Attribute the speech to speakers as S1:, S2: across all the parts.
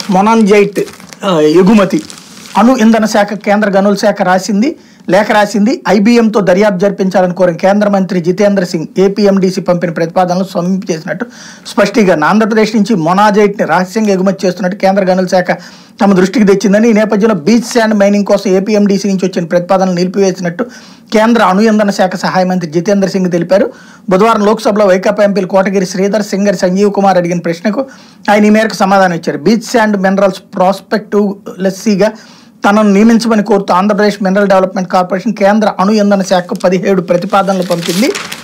S1: మొనాంజైట్ ఆ, ఎగుమతి అణు ఇంధన శాఖ కేంద్ర గనుల శాఖ రాసింది లేఖ రాసింది ఐబీఎంతో దర్యాప్తు జరిపించాలని కోరిన కేంద్ర మంత్రి జితేంద్ర సింగ్ ఏపీఎండీసీ పంపిన ప్రతిపాదనలు సమీప చేసినట్టు స్పష్టీకరణ ఆంధ్రప్రదేశ్ నుంచి మొనాజైట్ని రహస్యంగా ఎగుమతి చేస్తున్నట్టు కేంద్ర గనుల శాఖ తమ దృష్టికి తెచ్చిందని ఈ నేపథ్యంలో బీచ్ శాండ్ మైనింగ్ కోసం ఏపీఎండీసీ నుంచి వచ్చిన ప్రతిపాదనలు నిలిపివేసినట్టు కేంద్ర అణు ఇంధన శాఖ సహాయ మంత్రి జితేంద్ర సింగ్ తెలిపారు బుధవారం లోక్సభలో వైకాపా ఎంపీలు కోటగిరి శ్రీధర్ సింగర్ సంజీవ్ కుమార్ అడిగిన ప్రశ్నకు ఆయన ఈ మేరకు సమాధానం ఇచ్చారు బీచ్ శాండ్ మినరల్స్ ప్రాస్పెక్టివ్ లెస్సీగా తనను నియమించమని కోరుతూ ఆంధ్రప్రదేశ్ మినరల్ డెవలప్మెంట్ కార్పొరేషన్ కేంద్ర అణు ఇంధన శాఖకు పదిహేడు ప్రతిపాదనలు పంపింది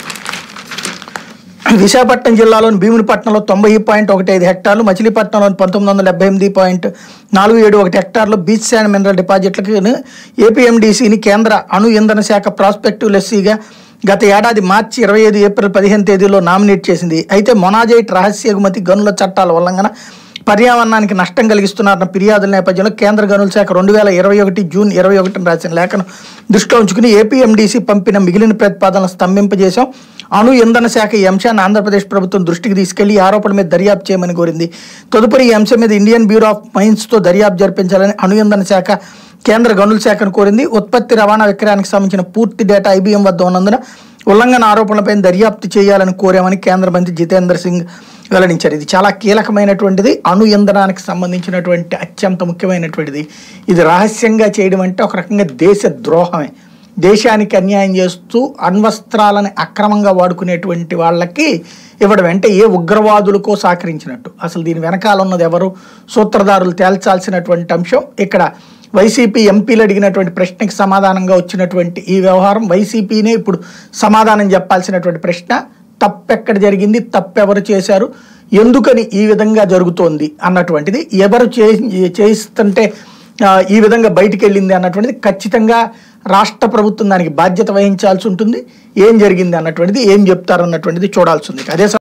S1: విశాఖపట్నం జిల్లాలోని భీమునిపట్నంలో తొంభై పాయింట్ ఒకటి ఐదు హెక్టార్లు మచిలీపట్నంలోని పంతొమ్మిది వందల డెబ్బై ఎనిమిది పాయింట్ నాలుగు ఏడు ఒకటి హెక్టార్లు బీచ్ శాండ్ మినరల్ డిపాజిట్లకు ఏపీఎండీసీని కేంద్ర అణు ఇంధన శాఖ ప్రాస్పెక్టివ్ లెస్సీగా గత ఏడాది మార్చి ఇరవై ఐదు ఏప్రిల్ పదిహేను తేదీలో నామినేట్ చేసింది అయితే మొనాజైట్ రహస్య ఎగుమతి గనుల చట్టాల ఉల్లంఘన పర్యావరణానికి నష్టం కలిగిస్తున్నారన్న ఫిర్యాదుల నేపథ్యంలో కేంద్ర గనుల శాఖ రెండు వేల ఇరవై ఒకటి జూన్ ఇరవై ఒకటిన రాసిన లేఖను దృష్టిలో ఉంచుకుని ఏపీఎండీసీ పంపిన మిగిలిన ప్రతిపాదనలు స్తంభింపజేశాం అణు ఇంధన శాఖ ఈ అంశాన్ని ఆంధ్రప్రదేశ్ ప్రభుత్వం దృష్టికి తీసుకెళ్లి ఈ ఆరోపణల మీద దర్యాప్తు చేయమని కోరింది తదుపరి ఈ అంశం మీద ఇండియన్ బ్యూరో ఆఫ్ మైన్స్తో దర్యాప్తు జరిపించాలని అణు ఇంధన శాఖ కేంద్ర గనుల శాఖను కోరింది ఉత్పత్తి రవాణా విక్రయానికి సంబంధించిన పూర్తి డేటా ఐబీఎం వద్ద ఉన్నందున ఉల్లంఘన ఆరోపణలపై దర్యాప్తు చేయాలని కోరామని కేంద్ర మంత్రి జితేంద్ర సింగ్ వెల్లడించారు ఇది చాలా కీలకమైనటువంటిది అణు ఇంధనానికి సంబంధించినటువంటి అత్యంత ముఖ్యమైనటువంటిది ఇది రహస్యంగా చేయడం అంటే ఒక రకంగా దేశ ద్రోహమే దేశానికి అన్యాయం చేస్తూ అణ్వస్త్రాలని అక్రమంగా వాడుకునేటువంటి వాళ్ళకి ఇవ్వడం అంటే ఏ ఉగ్రవాదులకో సహకరించినట్టు అసలు దీని వెనకాల ఉన్నది ఎవరు సూత్రధారులు తేల్చాల్సినటువంటి అంశం ఇక్కడ వైసీపీ ఎంపీలు అడిగినటువంటి ప్రశ్నకి సమాధానంగా వచ్చినటువంటి ఈ వ్యవహారం వైసీపీనే ఇప్పుడు సమాధానం చెప్పాల్సినటువంటి ప్రశ్న తప్పెక్కడ జరిగింది తప్పెవరు చేశారు ఎందుకని ఈ విధంగా జరుగుతోంది అన్నటువంటిది ఎవరు చే చేయిస్తుంటే ఆ, ఈ విధంగా బయటికి వెళ్ళింది అన్నటువంటిది ఖచ్చితంగా రాష్ట్ర ప్రభుత్వం దానికి బాధ్యత వహించాల్సి ఉంటుంది ఏం జరిగింది అన్నటువంటిది ఏం చెప్తారు అన్నటువంటిది చూడాల్సి ఉంది అదే